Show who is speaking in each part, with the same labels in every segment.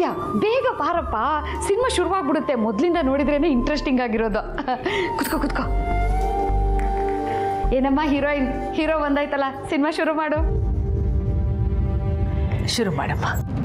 Speaker 1: ಆದಿತ್ಯ ಬೇಗ ಬಾರಪ್ಪ ಸಿನಿಮಾ ಶುರುವಾಗ್ಬಿಡುತ್ತೆ ಮೊದಲಿಂದ ನೋಡಿದ್ರೇನೆ ಇಂಟ್ರೆಸ್ಟಿಂಗ್ ಆಗಿರೋದು ಕುತ್ಕೋ ಕುತ್ಕೋ ಏನಮ್ಮ ಹೀರೋಯಿನ್ ಹೀರೋ ಬಂದಾಯ್ತಲ್ಲ ಸಿನಿಮಾ ಶುರು ಮಾಡು
Speaker 2: ಶುರು ಮಾಡಮ್ಮ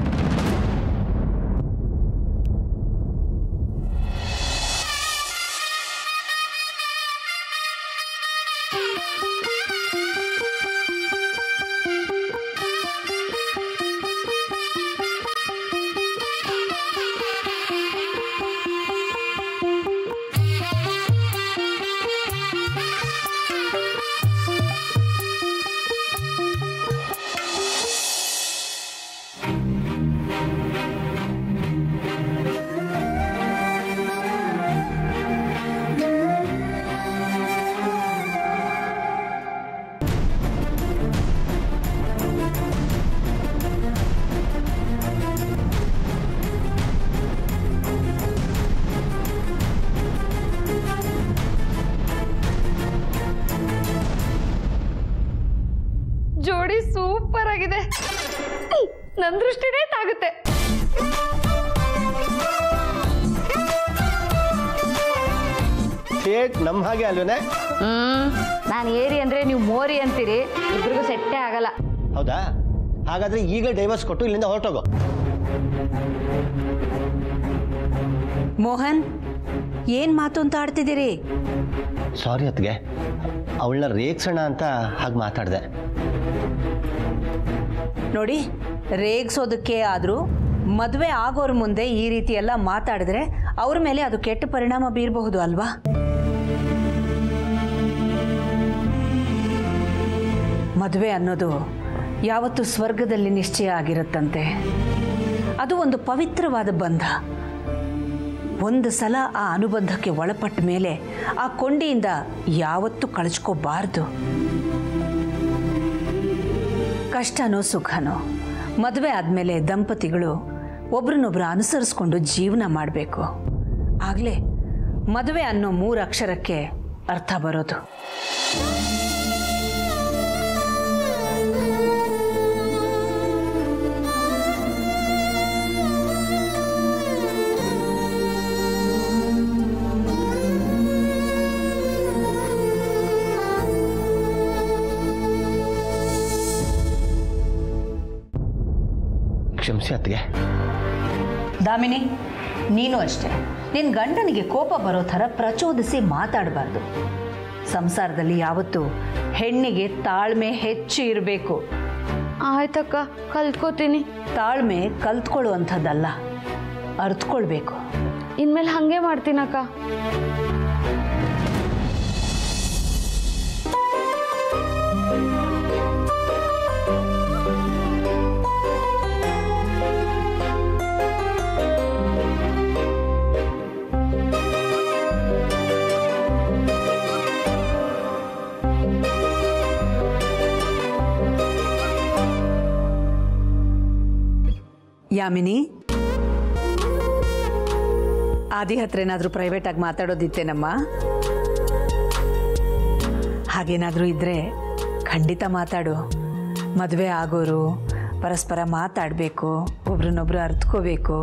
Speaker 1: ಜೋಡಿ ಸೂಪರ್ ಆಗಿದೆ ನನ್ನ ದೃಷ್ಟಿನೇ ತಾಗುತ್ತೆ
Speaker 3: ಥೇಟ್ ನಮ್ಮ ಹಾಗೆ ಅಲ್ವೇನೆ
Speaker 1: ಹ್ಮ್ ನಾನು ಏರಿ ಅಂದ್ರೆ ನೀವು ಮೋರಿ ಅಂತೀರಿ ಇಬ್ರಿಗೂ ಸೆಟ್ಟೇ ಆಗಲ್ಲ
Speaker 3: ಹೌದಾ ಹಾಗಾದ್ರೆ ಈಗಲೇ ಡೈವರ್ಸ್ ಕೊಟ್ಟು ಇಲ್ಲಿಂದ ಹೊರಟೋಗು
Speaker 2: ಮೋಹನ್ ಏನ್ ಮಾತು ಅಂತ ಆಡ್ತಿದ್ದೀರಿ
Speaker 3: ಸಾರಿ ಅತ್ಗೆ ಅವಳನ್ನ ರೇಗ್ಸೋಣ ಅಂತ ಹಾಗೆ ಮಾತಾಡಿದೆ
Speaker 2: ನೋಡಿ ರೇಗ್ಸೋದಕ್ಕೆ ಆದರೂ ಮದುವೆ ಆಗೋರ ಮುಂದೆ ಈ ರೀತಿ ಎಲ್ಲ ಮಾತಾಡಿದ್ರೆ ಅವ್ರ ಮೇಲೆ ಅದು ಕೆಟ್ಟ ಪರಿಣಾಮ ಬೀರಬಹುದು ಅಲ್ವಾ ಮದುವೆ ಅನ್ನೋದು ಯಾವತ್ತು ಸ್ವರ್ಗದಲ್ಲಿ ನಿಶ್ಚಯ ಆಗಿರುತ್ತಂತೆ ಅದು ಒಂದು ಪವಿತ್ರವಾದ ಬಂಧ ಒಂದು ಸಲ ಆ ಅನುಬಂಧಕ್ಕೆ ಒಳಪಟ್ಟ ಮೇಲೆ ಆ ಕೊಂಡಿಯಿಂದ ಯಾವತ್ತೂ ಕಳಚ್ಕೋಬಾರ್ದು ಕಷ್ಟನೋ ಸುಖನೋ ಮದುವೆ ಆದಮೇಲೆ ದಂಪತಿಗಳು ಒಬ್ರನ್ನೊಬ್ರು ಅನುಸರಿಸ್ಕೊಂಡು ಜೀವನ ಮಾಡಬೇಕು ಆಗಲೇ ಮದುವೆ ಅನ್ನೋ ಮೂರು ಅಕ್ಷರಕ್ಕೆ ಅರ್ಥ ಬರೋದು
Speaker 3: ಕ್ಷಮಿಸಿ ಅತ್ಗೆ
Speaker 2: ದಾಮಿನಿ ನೀನು ಅಷ್ಟೇ ನಿನ್ನ ಗಂಡನಿಗೆ ಕೋಪ ಬರೋ ಥರ ಪ್ರಚೋದಿಸಿ ಮಾತಾಡಬಾರ್ದು ಸಂಸಾರದಲ್ಲಿ ಯಾವತ್ತೂ ಹೆಣ್ಣಿಗೆ ತಾಳ್ಮೆ ಹೆಚ್ಚು ಇರಬೇಕು
Speaker 1: ಆಯ್ತಕ್ಕ ಕಲ್ತ್ಕೋತೀನಿ
Speaker 2: ತಾಳ್ಮೆ ಕಲ್ತ್ಕೊಳ್ಳುವಂಥದ್ದಲ್ಲ ಅರ್ತ್ಕೊಳ್ಬೇಕು
Speaker 1: ಇನ್ಮೇಲೆ ಹಂಗೆ ಮಾಡ್ತೀನಕ್ಕ
Speaker 2: ಯಾಮಿನಿ ಆದಿ ಹತ್ರ ಏನಾದರೂ ಪ್ರೈವೇಟಾಗಿ ಮಾತಾಡೋದಿತ್ತೇನಮ್ಮ ಹಾಗೇನಾದರೂ ಇದ್ದರೆ ಖಂಡಿತ ಮಾತಾಡು ಮದುವೆ ಆಗೋರು ಪರಸ್ಪರ ಮಾತಾಡಬೇಕು ಒಬ್ರನ್ನೊಬ್ರು ಅರ್ತ್ಕೋಬೇಕು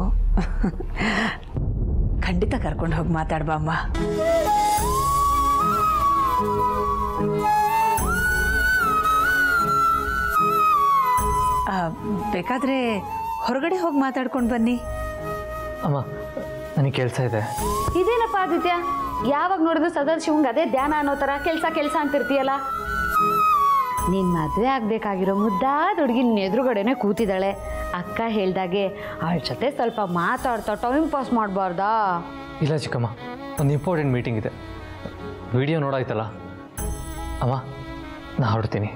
Speaker 2: ಖಂಡಿತ ಕರ್ಕೊಂಡು ಹೋಗಿ ಮಾತಾಡ್ಬಮ್ಮ ಆ, ಬೇಕಾದ್ರೆ ಹೊರಗಡೆ ಹೋಗಿ ಮಾತಾಡ್ಕೊಂಡು ಬನ್ನಿ
Speaker 4: ಅಮ್ಮ ನನಗೆ ಕೆಲಸ ಇದೆ
Speaker 1: ಇದೇನಪ್ಪ ಆದಿತ್ಯ ಯಾವಾಗ ನೋಡಿದ್ರು ಸದಾಶಿವಂಗ್ ಅದೇ ಧ್ಯಾನ ಅನ್ನೋ ಥರ ಕೆಲಸ ಕೆಲಸ ಅಂತಿರ್ತೀಯಲ್ಲ ನೀನ್ ಮದುವೆ ಆಗ್ಬೇಕಾಗಿರೋ ಮುದ್ದಾದ ಹುಡುಗಿ ನಿನ್ನ ಎದುರುಗಡೆನೆ ಕೂತಿದ್ದಾಳೆ ಅಕ್ಕ ಹೇಳ್ದಾಗೆ ಅವಳ ಜೊತೆ ಸ್ವಲ್ಪ ಮಾತಾಡ್ತಾ ಟೈಮ್ ಪಾಸ್ ಮಾಡಬಾರ್ದಾ
Speaker 4: ಇಲ್ಲ ಚಿಕ್ಕಮ್ಮ ಒಂದು ಇಂಪಾರ್ಟೆಂಟ್ ಮೀಟಿಂಗ್ ಇದೆ ವಿಡಿಯೋ ನೋಡಾಯ್ತಲ್ಲ ಅಮ್ಮ ನಾ ಹೊರಡ್ತೀನಿ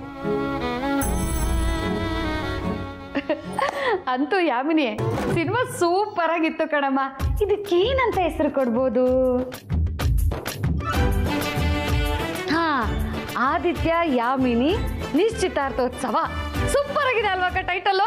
Speaker 1: ಅಂತೂ ಯಾಮಿನಿ ಸಿನಿಮಾ ಸೂಪರ್ ಆಗಿತ್ತು ಕಣಮ್ಮ ಇದಕ್ಕೇನಂತ ಹೆಸರು ಕೊಡ್ಬೋದು ಹಾ ಆದಿತ್ಯ ಯಾಮಿನಿ ನಿಶ್ಚಿತಾರ್ಥೋತ್ಸವ ಸೂಪರ್ ಆಗಿದೆ ಅಲ್ವಾ ಅಕ್ಕ ಟೈಟಲ್ಲು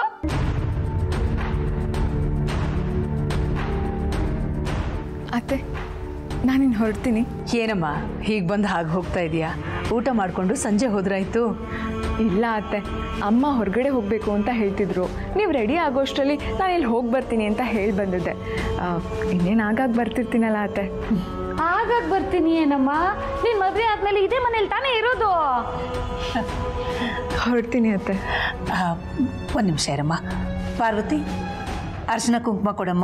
Speaker 5: ಅತ್ತೆ ನಾನಿನ್ನು ಹೊರಡ್ತೀನಿ
Speaker 2: ಏನಮ್ಮ ಹೀಗೆ ಬಂದು ಹಾಗೆ ಹೋಗ್ತಾ ಇದೀಯಾ ಊಟ ಮಾಡಿಕೊಂಡು ಸಂಜೆ ಹೋದ್ರಾಯ್ತು
Speaker 5: ಇಲ್ಲ ಅತ್ತೆ ಅಮ್ಮ ಹೊರಗಡೆ ಹೋಗಬೇಕು ಅಂತ ಹೇಳ್ತಿದ್ರು ನೀವು ರೆಡಿ ಆಗೋಷ್ಟರಲ್ಲಿ ನಾನು ಇಲ್ಲಿ ಹೋಗಿ ಬರ್ತೀನಿ ಅಂತ ಹೇಳಿ ಬಂದಿದ್ದೆ ಆ, ಇನ್ನೇನು ಆಗಾಗ ಬರ್ತಿರ್ತೀನಲ್ಲ ಅತ್ತೆ
Speaker 1: ಆಗಾಗ ಬರ್ತೀನಿ ಏನಮ್ಮ ನಿನ್ ಮದ್ವೆ ಆದ್ಮೇಲೆ ಇದೇ ಮನೇಲಿ ತಾನೇ ಇರೋದು
Speaker 5: ಹೊರಡ್ತೀನಿ ಅತ್ತೆ
Speaker 2: ಒಂದು ನಿಮಿಷ ಇರಮ್ಮ ಪಾರ್ವತಿ ಅರ್ಶಿನ ಕುಂಕುಮ ಕೊಡಮ್ಮ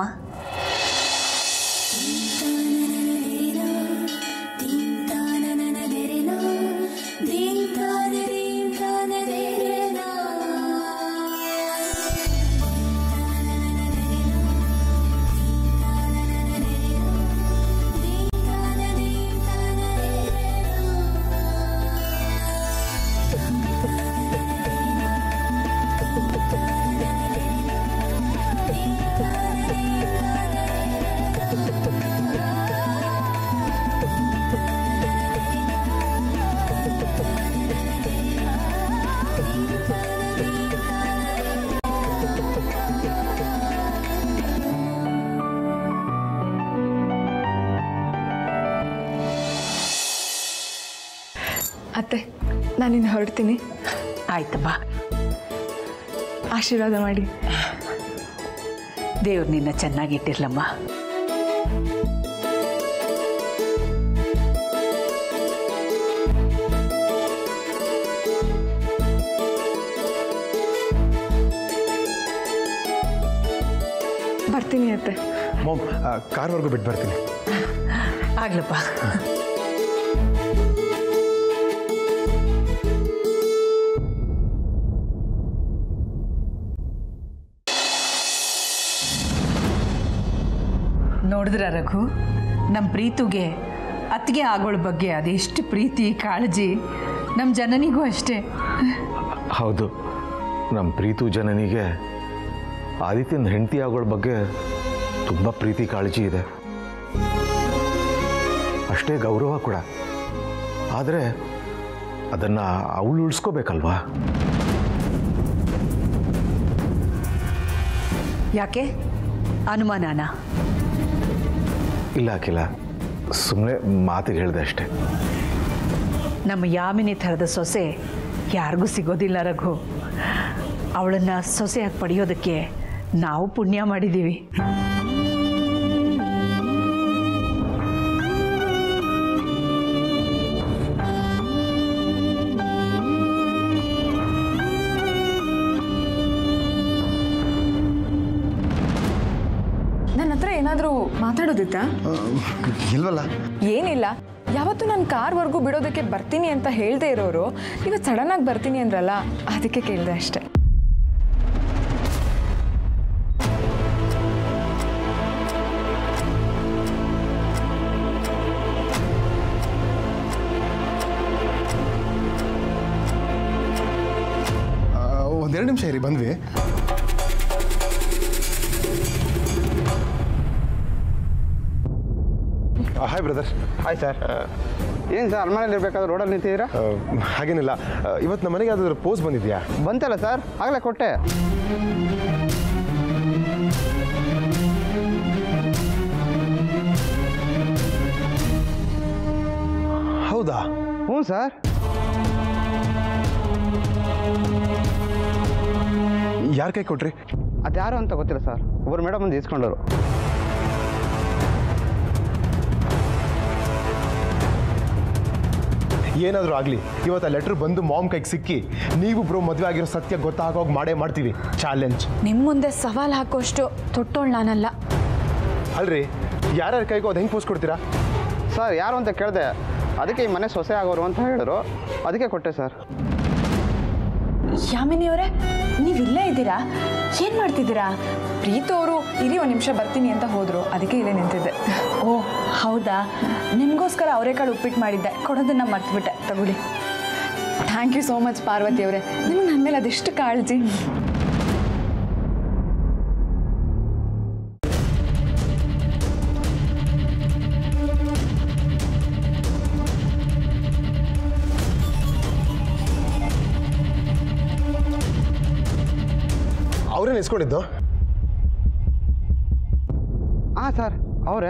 Speaker 5: ಅತ್ತೆ ನಾನಿನ್ನು ಹೊರಡ್ತೀನಿ
Speaker 2: ಆಯ್ತಮ್ಮ
Speaker 5: ಆಶೀರ್ವಾದ ಮಾಡಿ
Speaker 2: ದೇವ್ರು ನಿನ್ನ ಚೆನ್ನಾಗಿಟ್ಟಿರ್ಲಮ್ಮ
Speaker 5: ಬರ್ತೀನಿ ಅತ್ತೆ
Speaker 6: ಮಾಮ್ ಕಾರ್ವರೆಗೂ ಬಿಟ್ಟು ಬರ್ತೀನಿ
Speaker 2: ಆಗ್ಲಪ್ಪ ನೋಡಿದ್ರ ರಘು ನಮ್ಮ ಪ್ರೀತುಗೆ ಅತ್ತಿಗೆ ಆಗೋಳ ಬಗ್ಗೆ ಅದೆಷ್ಟು ಪ್ರೀತಿ ಕಾಳಜಿ ನಮ್ಮ ಜನನಿಗೂ ಅಷ್ಟೇ
Speaker 7: ಹೌದು ನಮ್ಮ ಪ್ರೀತು ಜನನಿಗೆ ಆದಿತ್ಯನ ಹೆಂಡತಿ ಆಗೋಳ ಬಗ್ಗೆ ತುಂಬ ಪ್ರೀತಿ ಕಾಳಜಿ ಇದೆ ಅಷ್ಟೇ ಗೌರವ ಕೂಡ ಆದರೆ ಅದನ್ನು ಅವಳು ಉಳಿಸ್ಕೋಬೇಕಲ್ವಾ
Speaker 2: ಯಾಕೆ ಅನುಮಾನನಾ
Speaker 7: ಇಲ್ಲ ಅಖಿಲ ಸುಮ್ಮನೆ ಮಾತಿಗೆ ಹೇಳಿದೆ ಅಷ್ಟೇ
Speaker 2: ನಮ್ಮ ಯಾಮಿನಿ ಥರದ ಸೊಸೆ ಯಾರಿಗೂ ಸಿಗೋದಿಲ್ಲ ರಘು ಅವಳನ್ನು ಸೊಸೆಯಾಗಿ ಪಡೆಯೋದಕ್ಕೆ ನಾವು ಪುಣ್ಯ ಮಾಡಿದ್ದೀವಿ
Speaker 5: ನನ್ನ ಹತ್ರ ಏನಾದರೂ ಮಾತಾಡೋದಿತ್ತಾ
Speaker 6: ಇಲ್ವಲ್ಲ
Speaker 5: ಏನಿಲ್ಲ ಯಾವತ್ತು ನಾನು ಕಾರ್ವರೆಗೂ ಬಿಡೋದಕ್ಕೆ ಬರ್ತೀನಿ ಅಂತ ಹೇಳ್ದೇ ಇರೋರು ಇವತ್ತು ಸಡನ್ನಾಗಿ ಬರ್ತೀನಿ ಅಂದ್ರಲ್ಲ ಅದಕ್ಕೆ ಕೇಳಿದೆ ಅಷ್ಟೆ
Speaker 6: ಒಂದೆರಡು ನಿಮಿಷ ಇರಿ ಬಂದ್ವಿ ಹಾಯ್ ಬ್ರದರ್
Speaker 8: ಆಯ್ತು ಸರ್ ಏನು ಸರ್ ಅಲ್ಮನೇಲಿ ಇರಬೇಕಾದ್ರೆ ರೋಡಲ್ಲಿ ನಿಂತಿದ್ದೀರಾ
Speaker 6: ಹಾಗೇನಿಲ್ಲ ಇವತ್ತು ನಮ್ಮ ಮನೆಗೆ ಯಾವ್ದಾದ್ರು ಪೋಸ್ಟ್ ಬಂದಿದ್ಯಾ
Speaker 8: ಬಂತಲ್ಲ ಸರ್ ಆಗಲೇ ಕೊಟ್ಟೆ
Speaker 6: ಹೌದಾ
Speaker 8: ಹ್ಞೂ ಸರ್
Speaker 6: ಯಾರ ಕೈ ಕೊಟ್ರಿ
Speaker 8: ಅದ್ಯಾರು ಅಂತ ಗೊತ್ತಿಲ್ಲ ಸರ್ ಒಬ್ಬರು ಮೇಡಮ್ ಬಂದು ಇಸ್ಕೊಂಡರು
Speaker 6: ಏನಾದರೂ ಆಗಲಿ ಇವತ್ತು ಆ ಲೆಟ್ರ್ ಬಂದು ಮಾಮ್ ಕೈಗೆ ಸಿಕ್ಕಿ ನೀವು ಬ್ರೋ ಮದುವೆ ಆಗಿರೋ ಸತ್ಯ ಗೊತ್ತಾಗೋಗಿ ಮಾಡೇ ಮಾಡ್ತೀವಿ ಚಾಲೆಂಜ್
Speaker 5: ನಿಮ್ಮ ಮುಂದೆ ಸವಾಲು ಹಾಕೋಷ್ಟು ತೊಟ್ಟೋಳು ನಾನಲ್ಲ
Speaker 6: ಅಲ್ರಿ ಯಾರ್ಯಾರ ಕೈಗೂ ಅದು ಹೆಂಗೆ ಪೋಸ್ಟ್ ಕೊಡ್ತೀರಾ
Speaker 8: ಸರ್ ಯಾರು ಅಂತ ಕೇಳಿದೆ ಅದಕ್ಕೆ ಈ ಮನೆ ಸೊಸೆ ಆಗೋರು ಅಂತ ಹೇಳಿದ್ರು ಅದಕ್ಕೆ ಕೊಟ್ಟೆ ಸರ್
Speaker 5: ಯಾಮಿನಿ ಅವರೇ ನೀವು ಇಲ್ಲೇ ಇದ್ದೀರಾ ಏನು ಮಾಡ್ತಿದ್ದೀರಾ ಪ್ರೀತು ಅವರು ಇರಿ ಒಂದು ನಿಮಿಷ ಬರ್ತೀನಿ ಅಂತ ಹೋದರು ಅದಕ್ಕೆ ಇಲ್ಲೇ ನಿಂತಿದ್ದೆ
Speaker 9: ಓ ಹೌದಾ ನಿಮಗೋಸ್ಕರ ಅವರೆಕಾಳು ಉಪ್ಪಿಟ್ಟು ಮಾಡಿದ್ದೆ ಕೊಡೋದನ್ನ ಮರ್ತ್ಬಿಟ್ಟೆ ತಗೊಳ್ಳಿ
Speaker 5: thank you so much Parvati ಅವರೇ ನಿಮ್ಗೆ ನನ್ನ ಮೇಲೆ ಅದೆಷ್ಟು ಕಾಳಜಿ
Speaker 6: ಅವ್ರೇನು ಇಸ್ಕೊಂಡಿದ್ದು
Speaker 8: ಹಾಂ ಸರ್ ಅವರೇ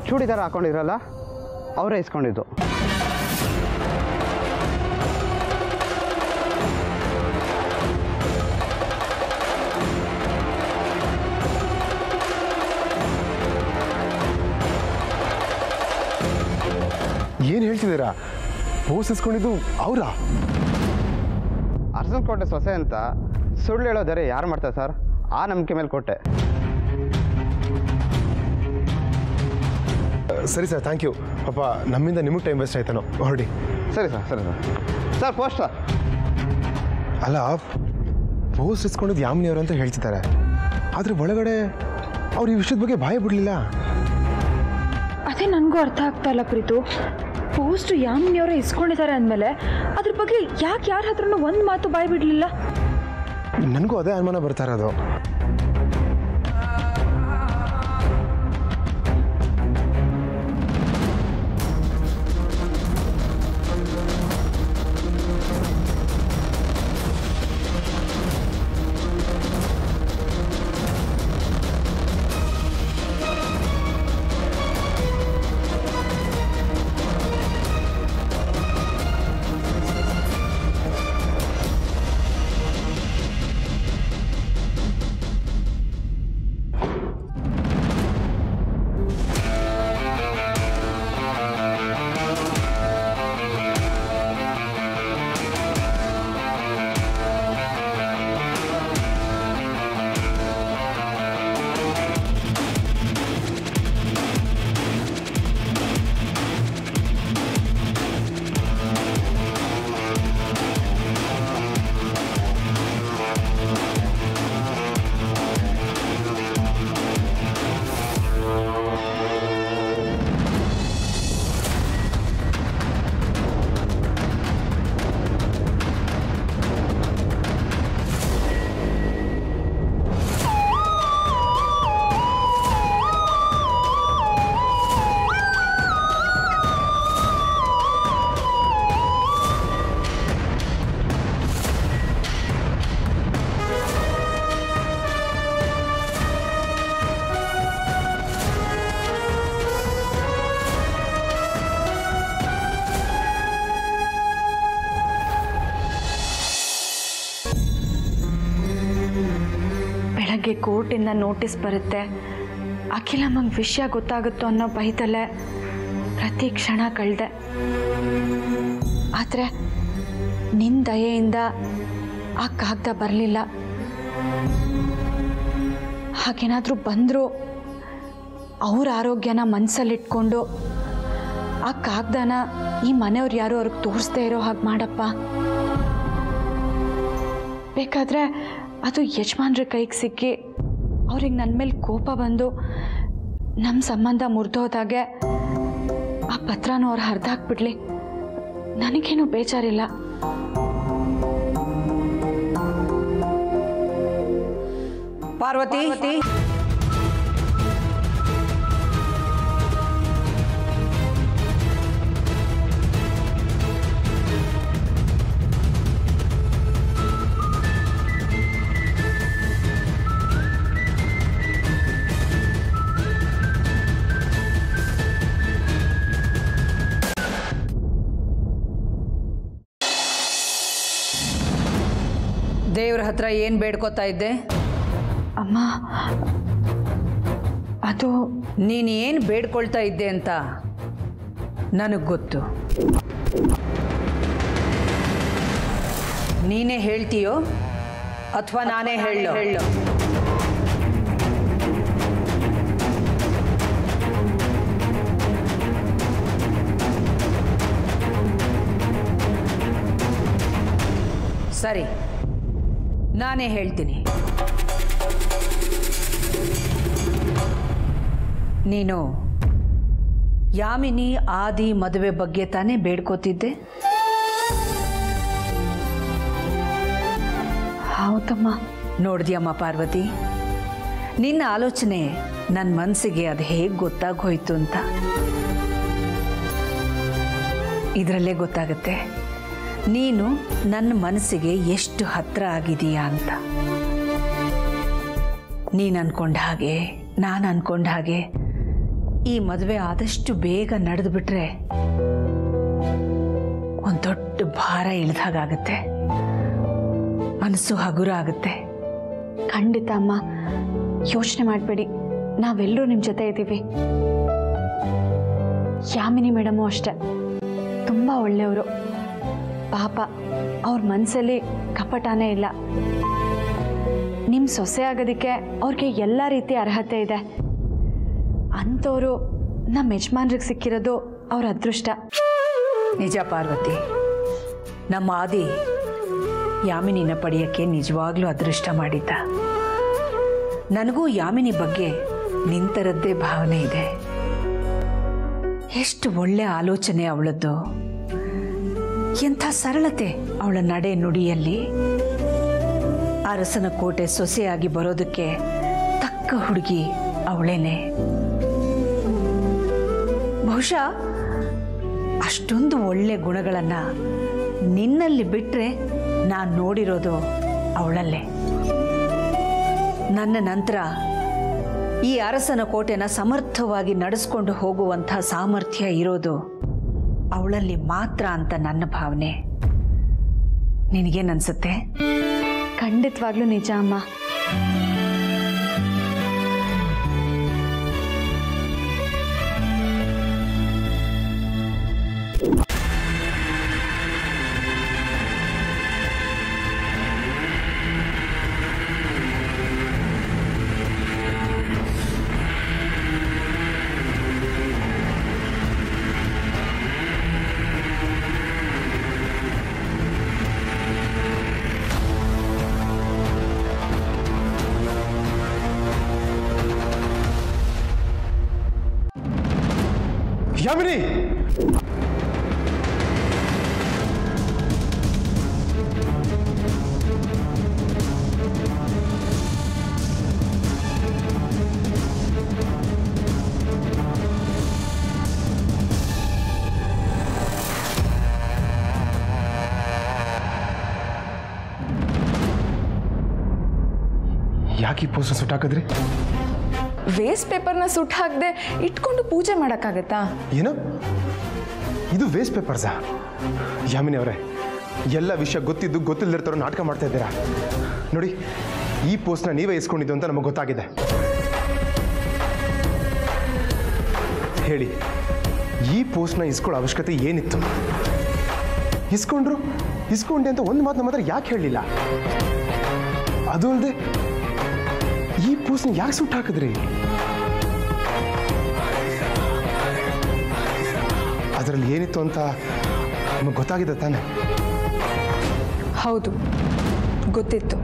Speaker 8: ಚೂಡಿದಾರ ಹಾಕೊಂಡಿದ್ರಲ್ಲ ಅವರೇ ಇಸ್ಕೊಂಡಿದ್ದು
Speaker 6: ಏನು ಹೇಳ್ತಿದ್ದೀರಾ ಪೋಸ್ ಇಸ್ಕೊಂಡಿದ್ದು ಅವರಾ
Speaker 8: ಅರ್ಜುನ್ ಕೋಟೆ ಸೊಸೆ ಅಂತ ಸುಳ್ಳು ಹೇಳೋದರೆ ಯಾರು ಮಾಡ್ತಾರೆ ಸರ್ ಆ ನಂಬಿಕೆ ಮೇಲೆ ಕೊಟ್ಟೆ
Speaker 6: ಸರಿ ಸರ್ ಥ್ಯಾಂಕ್ ಯು ಪಾಪ ನಮ್ಮಿಂದ ನಿಮಗೆ ಟೈಮ್ ವೇಸ್ಟ್ ಆಯ್ತಾನೋ ಹೊರಡಿ
Speaker 8: ಸರಿ ಸರ್ ಸರಿ ಸರ್ ಸರ್ ಪೋಸ್ಟ್ ಸರ್
Speaker 6: ಅಲ್ಲ ಪೋಸ್ಟ್ ಇಸ್ಕೊಂಡಿದ್ದು ಯಾಮಿನಿಯವರು ಅಂತ ಹೇಳ್ತಿದ್ದಾರೆ ಆದರೆ ಒಳಗಡೆ ಅವ್ರು ಈ ವಿಷಯದ ಬಗ್ಗೆ ಭಯ ಬಿಡಲಿಲ್ಲ
Speaker 5: ಅದೇ ನನಗೂ ಅರ್ಥ ಆಗ್ತಾ ಇಲ್ಲ ಪ್ರೀತು ಪೋಸ್ಟ್ ಯಾಮಿನಿಯವರೇ ಇಸ್ಕೊಂಡಿದ್ದಾರೆ ಅಂದಮೇಲೆ ಅದ್ರ ಬಗ್ಗೆ ಯಾಕೆ ಯಾರ ಹತ್ರನೂ ಒಂದು ಮಾತು ಬಾಯ್ ಬಿಡಲಿಲ್ಲ
Speaker 6: ನನಗೂ ಅದೇ ಅನುಮಾನ ಬರ್ತಾ ಇರೋದು
Speaker 5: ಬೆಳಗ್ಗೆ ಕೋರ್ಟಿಂದ ನೋಟಿಸ್ ಬರುತ್ತೆ ಅಖಿಲಮ್ಮಂಗೆ ವಿಷಯ ಗೊತ್ತಾಗುತ್ತೋ ಅನ್ನೋ ಭಯದಲ್ಲೇ ಪ್ರತಿ ಕ್ಷಣ ಕಳೆದೆ ಆದರೆ ನಿನ್ನ ದಯೆಯಿಂದ ಆ ಕಾಗದ ಬರಲಿಲ್ಲ ಹಾಗೇನಾದರೂ ಬಂದರೂ ಅವ್ರ ಆರೋಗ್ಯನ ಮನಸ್ಸಲ್ಲಿಟ್ಕೊಂಡು ಆ ಕಾಗದನ ಈ ಮನೆಯವ್ರು ಯಾರು ಅವ್ರಿಗೆ ತೋರಿಸ್ದೇ ಇರೋ ಹಾಗೆ ಮಾಡಪ್ಪ ಬೇಕಾದರೆ ಅದು ಯಜಮಾನ್ರ ಕೈಗೆ ಸಿಕ್ಕಿ ಅವ್ರಿಗೆ ನನ್ನ ಮೇಲೆ ಕೋಪ ಬಂದು ನಮ್ಮ ಸಂಬಂಧ ಮುರಿದೋದಾಗೆ ಆ ಪತ್ರನೂ ಅವ್ರು ಹರಿದಾಕ್ಬಿಡ್ಲಿ ನನಗೇನು ಬೇಜಾರಿಲ್ಲ
Speaker 2: ಪಾರ್ವತಿ ದೇವ್ರ ಹತ್ರ ಏನು ಬೇಡ್ಕೋತಾ ಇದ್ದೆ
Speaker 5: ಅಮ್ಮ ಅದು
Speaker 2: ನೀನು ಏನು ಬೇಡ್ಕೊಳ್ತಾ ಇದ್ದೆ ಅಂತ ನನಗೆ ಗೊತ್ತು ನೀನೇ ಹೇಳ್ತೀಯೋ ಅಥವಾ ನಾನೇ ಹೇಳೋ ಹೇಳೋ ಸರಿ ನಾನೇ ಹೇಳ್ತೀನಿ ನೀನು ಯಾಮಿನಿ ಆದಿ ಮದುವೆ ಬಗ್ಗೆ ತಾನೇ ಬೇಡ್ಕೋತಿದ್ದೆ
Speaker 5: ಹೌದಮ್ಮ
Speaker 2: ನೋಡ್ದ್ಯಮ್ಮ ಪಾರ್ವತಿ ನಿನ್ನ ಆಲೋಚನೆ ನನ್ನ ಮನಸ್ಸಿಗೆ ಅದು ಹೇಗೆ ಗೊತ್ತಾಗೋಯ್ತು ಅಂತ ಇದರಲ್ಲೇ ಗೊತ್ತಾಗುತ್ತೆ ನೀನು ನನ್ನ ಮನಸ್ಸಿಗೆ ಎಷ್ಟು ಹತ್ರ ಆಗಿದೀಯಾ ಅಂತ ನೀನು ಅನ್ಕೊಂಡ ಹಾಗೆ ನಾನು ಅನ್ಕೊಂಡ ಹಾಗೆ ಈ ಮದುವೆ ಆದಷ್ಟು ಬೇಗ ನಡೆದು ಬಿಟ್ರೆ ಒಂದು ದೊಡ್ಡ ಭಾರ ಇಳ್ದಾಗತ್ತೆ ಮನಸ್ಸು ಹಗುರ ಆಗುತ್ತೆ
Speaker 5: ಖಂಡಿತ ಅಮ್ಮ ಯೋಚನೆ ಮಾಡಬೇಡಿ ನಾವೆಲ್ಲರೂ ನಿಮ್ಮ ಜೊತೆ ಇದ್ದೀವಿ ಯಾಮಿನಿ ಮೇಡಮು ಅಷ್ಟೆ ತುಂಬ ಒಳ್ಳೆಯವರು ಪಾಪ ಅವ್ರ ಮನಸ್ಸಲ್ಲಿ ಕಪಟನೇ ಇಲ್ಲ ನಿಮ್ಮ ಸೊಸೆ ಆಗೋದಕ್ಕೆ ಅವ್ರಿಗೆ ಎಲ್ಲ ರೀತಿಯ ಅರ್ಹತೆ ಇದೆ ಅಂಥವರು ನಮ್ಮ ಯಜಮಾನ್ರಿಗೆ ಸಿಕ್ಕಿರೋದು ಅವ್ರ ಅದೃಷ್ಟ
Speaker 2: ನಿಜ ಪಾರ್ವತಿ ನಮ್ಮ ಆದಿ ಯಾಮಿನಿನ ಪಡೆಯಕ್ಕೆ ನಿಜವಾಗ್ಲೂ ಅದೃಷ್ಟ ಮಾಡಿದ್ದ ನನಗೂ ಯಾಮಿನಿ ಬಗ್ಗೆ ನಿಂತರದ್ದೇ ಭಾವನೆ ಇದೆ ಎಷ್ಟು ಒಳ್ಳೆ ಆಲೋಚನೆ ಅವಳದ್ದು ಎಂಥ ಸರಳತೆ ಅವಳ ನಡೆ ನುಡಿಯಲ್ಲಿ ಅರಸನ ಕೋಟೆ ಸೊಸೆಯಾಗಿ ಬರೋದಕ್ಕೆ ತಕ್ಕ ಹುಡುಗಿ ಅವಳೇನೆ ಬಹುಶಃ ಅಷ್ಟೊಂದು ಒಳ್ಳೆ ಗುಣಗಳನ್ನು ನಿನ್ನಲ್ಲಿ ಬಿಟ್ಟರೆ ನಾನು ನೋಡಿರೋದು ಅವಳಲ್ಲೇ ನನ್ನ ನಂತರ ಈ ಅರಸನ ಕೋಟೆನ ಸಮರ್ಥವಾಗಿ ನಡೆಸ್ಕೊಂಡು ಹೋಗುವಂಥ ಸಾಮರ್ಥ್ಯ ಇರೋದು ಅವಳಲ್ಲಿ ಮಾತ್ರ ಅಂತ ನನ್ನ ಭಾವನೆ ನಿನಗೇನನ್ಸುತ್ತೆ
Speaker 5: ಖಂಡಿತವಾಗ್ಲೂ ನಿಜ ಅಮ್ಮ
Speaker 6: ಯಾಮಿನಿ ಯಾಕೆ ಈ ಪೋಸ್ಟ್ ಸುಟ್ಟಾಕಿದ್ರಿ
Speaker 9: ವೇಸ್ಟ್ ಪೇಪರ್ನ ಸುಟ್ಟು ಹಾಕದೆ ಇಟ್ಕೊಂಡು ಪೂಜೆ ಮಾಡೋಕ್ಕಾಗತ್ತಾ
Speaker 6: ಏನು ಇದು ವೇಸ್ಟ್ ಪೇಪರ್ಸಾ ಯಾಮಿನಿ ಅವರೇ ಎಲ್ಲ ವಿಷಯ ಗೊತ್ತಿದ್ದು ಗೊತ್ತಿಲ್ಲದಿರ್ತಾರೋ ನಾಟಕ ಮಾಡ್ತಾ ಇದ್ದೀರಾ ನೋಡಿ ಈ ಪೋಸ್ಟ್ನ ನೀವೇ ಇಸ್ಕೊಂಡಿದ್ದು ಅಂತ ನಮಗೆ ಗೊತ್ತಾಗಿದೆ ಹೇಳಿ ಈ ಪೋಸ್ಟ್ನ ಇಸ್ಕೊಳ್ಳೋ ಅವಶ್ಯಕತೆ ಏನಿತ್ತು ಇಸ್ಕೊಂಡ್ರು ಇಸ್ಕೊಂಡೆ ಅಂತ ಒಂದು ಮಾತು ನಮ್ಮ ಹತ್ರ ಯಾಕೆ ಹೇಳಲಿಲ್ಲ ಅದು ಅಲ್ಲದೆ ಈ ಪೋಸ್ಟ್ನ ಯಾಕೆ ಸುಟ್ಟು ಹಾಕಿದ್ರಿ ಅದರಲ್ಲಿ ಏನಿತ್ತು ಅಂತ ನಮಗೆ ಗೊತ್ತಾಗಿದೆ ತಾನೆ
Speaker 9: ಹೌದು ಗೊತ್ತಿತ್ತು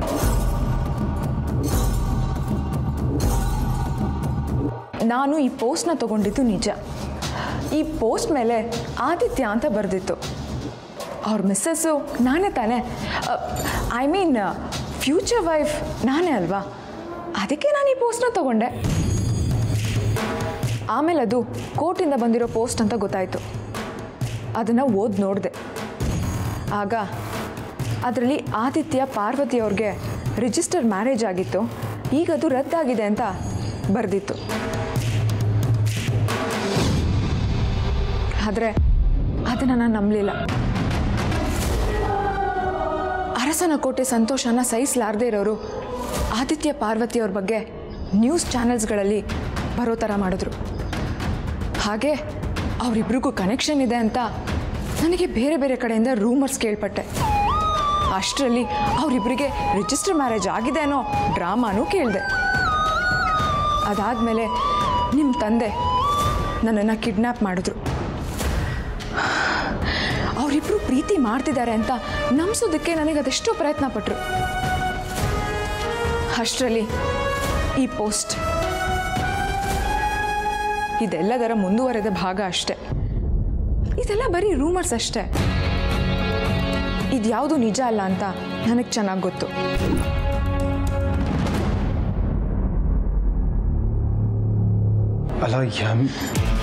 Speaker 9: ನಾನು ಈ ಪೋಸ್ಟ್ನ ತಗೊಂಡಿದ್ದು ನಿಜ ಈ ಪೋಸ್ಟ್ ಮೇಲೆ ಆದಿತ್ಯ ಅಂತ ಬರೆದಿತ್ತು ಅವ್ರ ಮಿಸ್ಸಸ್ಸು ನಾನೇ ತಾನೇ ಐ ಮೀನ್ ಫ್ಯೂಚರ್ ವೈಫ್ ನಾನೇ ಅಲ್ವಾ ಅದಕ್ಕೆ ನಾನು ಈ ಪೋಸ್ಟ್ನ ತಗೊಂಡೆ ಆಮೇಲೆ ಅದು ಕೋರ್ಟಿಂದ ಬಂದಿರೋ ಪೋಸ್ಟ್ ಅಂತ ಗೊತ್ತಾಯಿತು ಅದನ್ನು ಓದಿ ನೋಡಿದೆ ಆಗ ಅದರಲ್ಲಿ ಆದಿತ್ಯ ಪಾರ್ವತಿ ಅವ್ರಿಗೆ ರಿಜಿಸ್ಟರ್ ಮ್ಯಾರೇಜ್ ಆಗಿತ್ತು ಈಗ ಅದು ರದ್ದಾಗಿದೆ ಅಂತ ಬರೆದಿತ್ತು ಆದರೆ ಅದನ್ನು ನಾನು ನಂಬಲಿಲ್ಲ ಅರಸನ ಕೋಟೆ ಸಂತೋಷನ ಸಹಿಸಲಾರದೇ ಇರೋರು ಆದಿತ್ಯ ಪಾರ್ವತಿ ಅವ್ರ ಬಗ್ಗೆ ನ್ಯೂಸ್ ಚಾನೆಲ್ಸ್ಗಳಲ್ಲಿ ಬರೋ ಥರ ಮಾಡಿದ್ರು ಹಾಗೆ ಅವರಿಬ್ರಿಗೂ ಕನೆಕ್ಷನ್ ಇದೆ ಅಂತ ನನಗೆ ಬೇರೆ ಬೇರೆ ಕಡೆಯಿಂದ ರೂಮರ್ಸ್ ಕೇಳ್ಪಟ್ಟೆ ಅಷ್ಟರಲ್ಲಿ ಅವರಿಬ್ಬರಿಗೆ ರಿಜಿಸ್ಟರ್ ಮ್ಯಾರೇಜ್ ಆಗಿದೆ ಅನ್ನೋ ಡ್ರಾಮಾನೂ ಕೇಳಿದೆ ಅದಾದಮೇಲೆ ನಿಮ್ಮ ತಂದೆ ನನ್ನನ್ನು ಕಿಡ್ನ್ಯಾಪ್ ಮಾಡಿದ್ರು ಅವರಿಬ್ಬರು ಪ್ರೀತಿ ಮಾಡ್ತಿದ್ದಾರೆ ಅಂತ ನಂಬಿಸೋದಕ್ಕೆ ನನಗೆ ಅದೆಷ್ಟೋ ಪ್ರಯತ್ನ ಪಟ್ಟರು ಅಷ್ಟರಲ್ಲಿ ಈ ಪೋಸ್ಟ್ ಇದೆಲ್ಲದರ ಮುಂದುವರೆದ ಭಾಗ ಅಷ್ಟೆ ಇದೆಲ್ಲ ಬರೀ ರೂಮರ್ಸ್ ಅಷ್ಟೇ ಇದ್ಯಾವುದು ನಿಜ ಅಲ್ಲ ಅಂತ ನನಗೆ ಚೆನ್ನಾಗಿ ಗೊತ್ತು
Speaker 6: ಅಲ್ಲ ಯಾಮ್